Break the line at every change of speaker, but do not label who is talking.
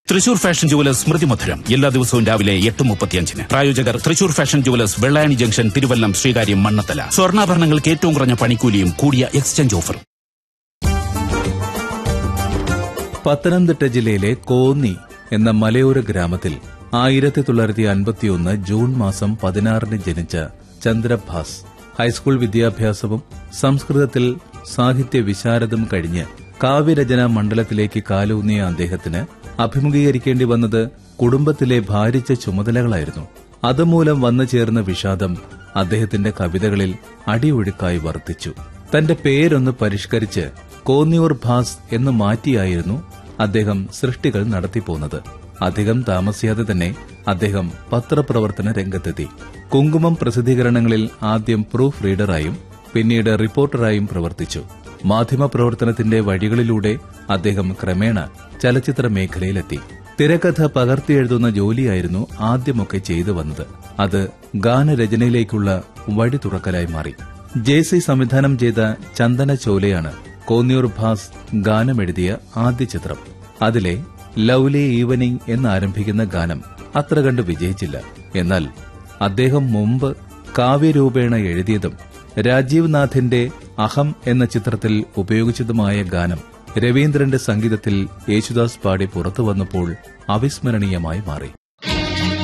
Thrissur fashion jewellers സ്മൃതി മധുരം എല്ലാ ദിവസവും രാവിലെ എട്ട് മുപ്പത്തിയഞ്ചിന് പ്രായോജകർ Thrissur fashion jewellers Vellayani junction Thiruvallam Sreekaryam Mannanthala സ്വർണ്ണാഭരണങ്ങൾക്ക് ഏറ്റവും കുറഞ്ഞ പണിക്കൂലിയും കൂടിയ എക്സ്ചേഞ്ച് ഓഫറും
പത്തനംതിട്ട ജില്ലയിലെ കോന്നി എന്ന മലയോര ഗ്രാമത്തിൽ ആയിരത്തി തൊള്ളായിരത്തി അൻപത്തിയൊന്ന് ജൂൺ മാസം പതിനാറിന് ജനിച്ച ചന്ദ്രഭാസ് ഹൈസ്കൂൾ വിദ്യാഭ്യാസവും സംസ്കൃതത്തിൽ സാഹിത്യ വിശാരദം കഴിഞ്ഞ് കാവ്യരചനാ മണ്ഡലത്തിലേക്ക് കാലൂന്നിയ അദ്ദേഹത്തിന് അഭിമുഖീകരിക്കേണ്ടി വന്നത് കുടുംബത്തിലെ ഭാരിച്ച ചുമതലകളായിരുന്നു അതുമൂലം വന്നു ചേർന്ന വിഷാദം അദ്ദേഹത്തിന്റെ കവിതകളിൽ അടിയൊഴുക്കായി വർദ്ധിച്ചു തന്റെ പേരൊന്ന് പരിഷ്കരിച്ച് കോന്നിയൂർ ഭാസ് എന്ന് മാറ്റിയായിരുന്നു അദ്ദേഹം സൃഷ്ടികൾ നടത്തിപ്പോന്നത് അധികം താമസിയാതെ തന്നെ അദ്ദേഹം പത്രപ്രവർത്തന രംഗത്തെത്തി കുങ്കുമം പ്രസിദ്ധീകരണങ്ങളിൽ ആദ്യം പ്രൂഫ് റീഡറായും പിന്നീട് റിപ്പോർട്ടറായും പ്രവർത്തിച്ചു മാധ്യമപ്രവർത്തനത്തിന്റെ വഴികളിലൂടെ അദ്ദേഹം ക്രമേണ ചലച്ചിത്ര മേഖലയിലെത്തി തിരക്കഥ പകർത്തിയെഴുതുന്ന ജോലിയായിരുന്നു ആദ്യമൊക്കെ ചെയ്തു വന്നത് അത് ഗാനരചനയിലേക്കുള്ള വഴി തുറക്കലായി മാറി ജെ സി സംവിധാനം ചെയ്ത ചന്ദന ചോലയാണ് കോന്നിയൂർ ഭാസ് ഗാനമെഴുതിയ ആദ്യ ചിത്രം അതിലെ ലവ്ലി ഈവനിംഗ് എന്നാരംഭിക്കുന്ന ഗാനം അത്ര കണ്ട് വിജയിച്ചില്ല എന്നാൽ അദ്ദേഹം മുമ്പ് കാവ്യരൂപേണ എഴുതിയതും രാജീവ് നാഥിന്റെ അഹം എന്ന ചിത്രത്തിൽ ഉപയോഗിച്ചതുമായ ഗാനം രവീന്ദ്രന്റെ സംഗീതത്തിൽ യേശുദാസ് പാടി പുറത്തു വന്നപ്പോൾ അവിസ്മരണീയമായി മാറി